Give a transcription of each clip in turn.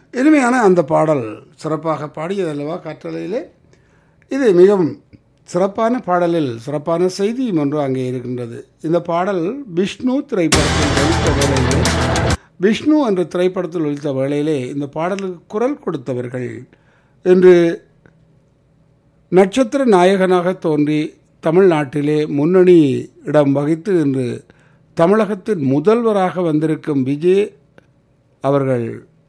இனிமையான அந்த பாடல் சிறப்பாக பாடியதல்லவா கற்றலையிலே இது மிகவும் சிறப்பான பாடலில் சிறப்பான செய்தியும் ஒன்று அங்கே இருக்கின்றது இந்த பாடல் விஷ்ணு திரைப்படத்தில் ஒழித்த வேளையிலே விஷ்ணு என்ற திரைப்படத்தில் ஒழித்த வேளையிலே இந்த பாடலுக்கு குரல் கொடுத்தவர்கள் இன்று நட்சத்திர நாயகனாக தோன்றி தமிழ்நாட்டிலே முன்னணி இடம் வகித்து இன்று தமிழகத்தின் முதல்வராக வந்திருக்கும் விஜய் அவர்கள்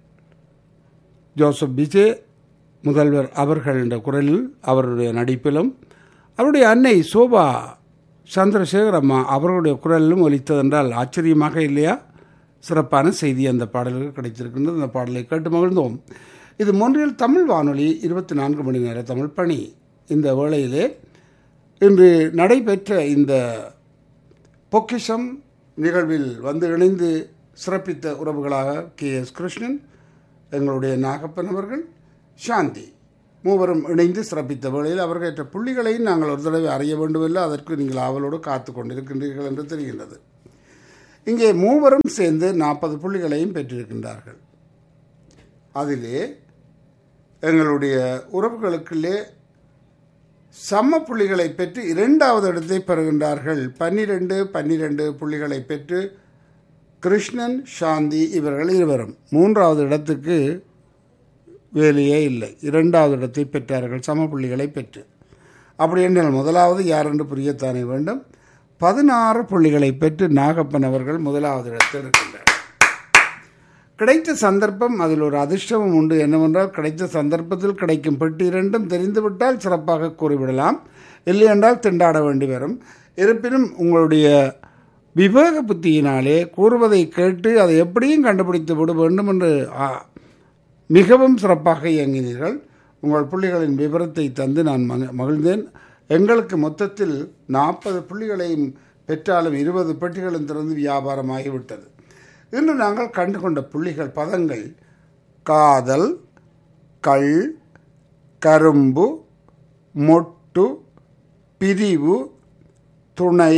ஜோசப் விஜய் முதல்வர் அவர்கள் என்ற குரலில் அவருடைய நடிப்பிலும் அவருடைய அன்னை சோபா சந்திரசேகர் அம்மா அவர்களுடைய குரலிலும் ஒலித்ததென்றால் ஆச்சரியமாக இல்லையா சிறப்பான செய்தி அந்த பாடலுக்கு கிடைத்திருக்கின்றது அந்த பாடலை கேட்டு மகிழ்ந்தோம் இது மொன்றியல் தமிழ் வானொலி இருபத்தி நான்கு மணி நேர தமிழ் பணி இந்த வேளையிலே இன்று நடைபெற்ற இந்த பொக்கிஷம் நிகழ்வில் வந்து இணைந்து சிறப்பித்த உறவுகளாக கே எஸ் கிருஷ்ணன் எங்களுடைய நாகப்பன் அவர்கள் சாந்தி மூவரும் இணைந்து சிறப்பித்த வேளையில் அவர்கள் ஏற்ற புள்ளிகளையும் நாங்கள் ஒரு தடவை அறிய வேண்டுமில்லை அதற்கு நீங்கள் ஆவலோடு காத்து கொண்டிருக்கின்றீர்கள் என்று தெரிகின்றது இங்கே மூவரும் சேர்ந்து நாற்பது புள்ளிகளையும் பெற்றிருக்கின்றார்கள் அதிலே எங்களுடைய உறவுகளுக்குள்ளே சம புள்ளிகளை பெற்று இரண்டாவது இடத்தை பெறுகின்றார்கள் பன்னிரெண்டு பன்னிரெண்டு புள்ளிகளை பெற்று கிருஷ்ணன் சாந்தி இவர்கள் இருவரும் மூன்றாவது இடத்துக்கு வேலையே இல்லை இரண்டாவது இடத்தை பெற்றார்கள் சம புள்ளிகளை பெற்று அப்படி என்றால் முதலாவது யார் என்று புரியத்தானே வேண்டும் பதினாறு புள்ளிகளை பெற்று நாகப்பன் அவர்கள் முதலாவது இடத்தில் இருக்கின்றார் கிடைத்த சந்தர்ப்பம் அதில் ஒரு அதிர்ஷ்டமும் உண்டு என்னவென்றால் கிடைத்த சந்தர்ப்பத்தில் கிடைக்கும் பெட்டி இரண்டும் தெரிந்துவிட்டால் சிறப்பாக கூறிவிடலாம் இல்லையென்றால் திண்டாட வேண்டி வரும் இருப்பினும் உங்களுடைய விவேக புத்தியினாலே கூறுவதை கேட்டு அதை எப்படியும் கண்டுபிடித்து விட வேண்டும் என்று மிகவும் சிறப்பாக இயங்கினீர்கள் உங்கள் புள்ளிகளின் விவரத்தை தந்து நான் மகிழ்ந்தேன் எங்களுக்கு மொத்தத்தில் நாற்பது புள்ளிகளையும் பெற்றாலும் இருபது பெட்டிகளும் திறந்து வியாபாரமாகிவிட்டது இன்று நாங்கள் கண்டுகொண்ட புள்ளிகள் பதங்கள் காதல் கள் கரும்பு மொட்டு பிரிவு துணை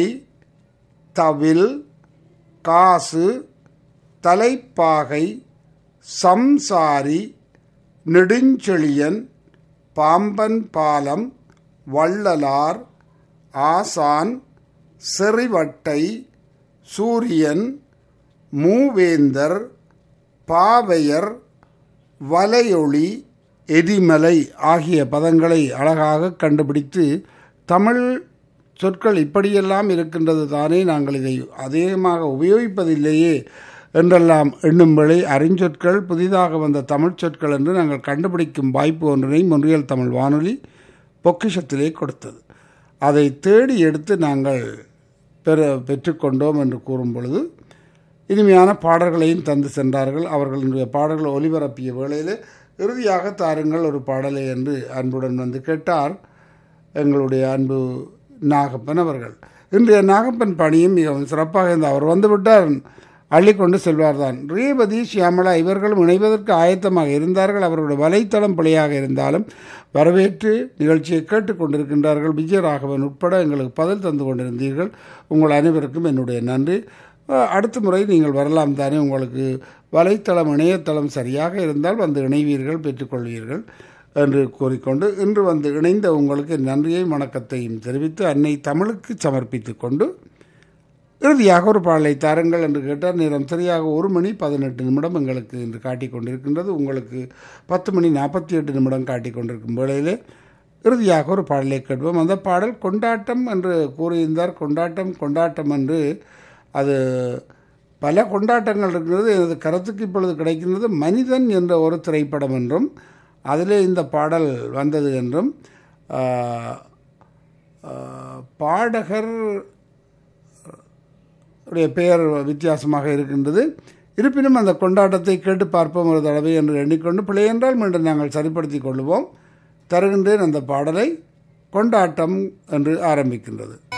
தவில் காசு தலைப்பாகை சம்சாரி நெடுஞ்செழியன் பாம்பன் பாலம் வள்ளலார் ஆசான் செறிவட்டை சூரியன் மூவேந்தர் பாவையர் வலையொளி எரிமலை ஆகிய பதங்களை அழகாக கண்டுபிடித்து தமிழ் சொற்கள் இப்படியெல்லாம் இருக்கின்றது தானே நாங்கள் இதை அதிகமாக உபயோகிப்பதில்லையே என்றெல்லாம் எண்ணும்படி அறிஞ்சொற்கள் புதிதாக வந்த தமிழ் சொற்கள் என்று நாங்கள் கண்டுபிடிக்கும் வாய்ப்பு ஒன்றினை மொன்றியல் தமிழ் வானொலி பொக்கிஷத்திலே கொடுத்தது அதை தேடி எடுத்து நாங்கள் பெற பெற்றுக்கொண்டோம் என்று கூறும் பொழுது இனிமையான பாடல்களையும் தந்து சென்றார்கள் அவர்களுடைய பாடல்கள் ஒலிபரப்பிய வேளையில் இறுதியாக தாருங்கள் ஒரு பாடலை என்று அன்புடன் வந்து கேட்டார் எங்களுடைய அன்பு நாகப்பன் அவர்கள் இன்றைய நாகப்பன் பணியும் மிகவும் சிறப்பாக இருந்த அவர் வந்துவிட்டார் அள்ளிக்கொண்டு செல்வார்தான் ரேவதி சியாமலா இவர்களும் இணைவதற்கு ஆயத்தமாக இருந்தார்கள் அவர்களுடைய வலைத்தளம் பிழையாக இருந்தாலும் வரவேற்று நிகழ்ச்சியை கேட்டுக்கொண்டிருக்கின்றார்கள் விஜயராகவன் உட்பட எங்களுக்கு பதில் தந்து கொண்டிருந்தீர்கள் உங்கள் அனைவருக்கும் என்னுடைய நன்றி அடுத்த முறை நீங்கள் வரலாம் தானே உங்களுக்கு வலைத்தளம் இணையதளம் சரியாக இருந்தால் வந்து இணைவீர்கள் பெற்றுக்கொள்வீர்கள் என்று கூறிக்கொண்டு இன்று வந்து இணைந்த உங்களுக்கு நன்றியை வணக்கத்தையும் தெரிவித்து அன்னை தமிழுக்கு சமர்ப்பித்து கொண்டு இறுதியாக ஒரு பாடலை தாருங்கள் என்று கேட்டால் நேரம் சரியாக ஒரு மணி பதினெட்டு நிமிடம் எங்களுக்கு இன்று காட்டிக் கொண்டிருக்கின்றது உங்களுக்கு பத்து மணி நாற்பத்தி எட்டு நிமிடம் காட்டிக் கொண்டிருக்கும் வேளையிலே இறுதியாக ஒரு பாடலை கேட்போம் அந்த பாடல் கொண்டாட்டம் என்று கூறியிருந்தார் கொண்டாட்டம் கொண்டாட்டம் என்று அது பல கொண்டாட்டங்கள் இருக்கிறது எனது கருத்துக்கு இப்பொழுது கிடைக்கின்றது மனிதன் என்ற ஒரு திரைப்படம் என்றும் அதிலே இந்த பாடல் வந்தது என்றும் பாடகர் உடைய பெயர் வித்தியாசமாக இருக்கின்றது இருப்பினும் அந்த கொண்டாட்டத்தை கேட்டு பார்ப்போம் ஒரு தடவை என்று எண்ணிக்கொண்டு பிழை என்றால் மீண்டும் நாங்கள் சரிப்படுத்திக் கொள்வோம் தருகின்றேன் அந்த பாடலை கொண்டாட்டம் என்று ஆரம்பிக்கின்றது